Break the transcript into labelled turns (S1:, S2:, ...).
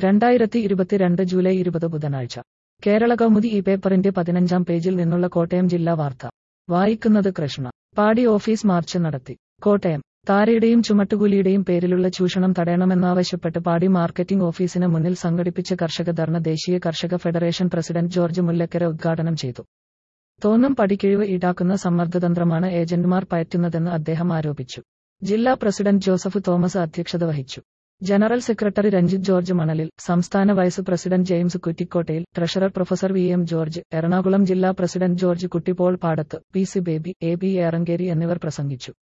S1: രണ്ടായിരത്തി ഇരുപത്തിരണ്ട് ജൂലൈ ഇരുപത് ബുധനാഴ്ച കേരള കൗമുദി ഈ പേപ്പറിന്റെ പതിനഞ്ചാം പേജിൽ നിന്നുള്ള കോട്ടയം ജില്ലാ വാർത്ത വായിക്കുന്നത് കൃഷ്ണ പാടി ഓഫീസ് മാർച്ച് നടത്തി കോട്ടയം താരയുടെയും ചുമട്ടുകൂലിയുടെയും പേരിലുള്ള ചൂഷണം തടയണമെന്നാവശ്യപ്പെട്ട് പാടി മാർക്കറ്റിംഗ് ഓഫീസിന് മുന്നിൽ സംഘടിപ്പിച്ച കർഷക ധർണ ദേശീയ കർഷക ഫെഡറേഷൻ പ്രസിഡന്റ് ജോർജ് മുല്ലക്കര ഉദ്ഘാടനം ചെയ്തു തോന്നും പടിക്കിഴിവ് ഈടാക്കുന്ന സമ്മർദ്ദതന്ത്രമാണ് ഏജന്റുമാർ പയറ്റുന്നതെന്ന് അദ്ദേഹം ആരോപിച്ചു ജില്ലാ പ്രസിഡന്റ് ജോസഫ് തോമസ് അധ്യക്ഷത വഹിച്ചു general secretary Ranjith George Manalil സംസ്ഥാന vice president James Kuttikottayil treasurer professor V M George Ernakulam ജില്ലാ president George Kuttipaul Padath P C Baby A B Erankeri എന്നിവർ പ്രസംഗിച്ചു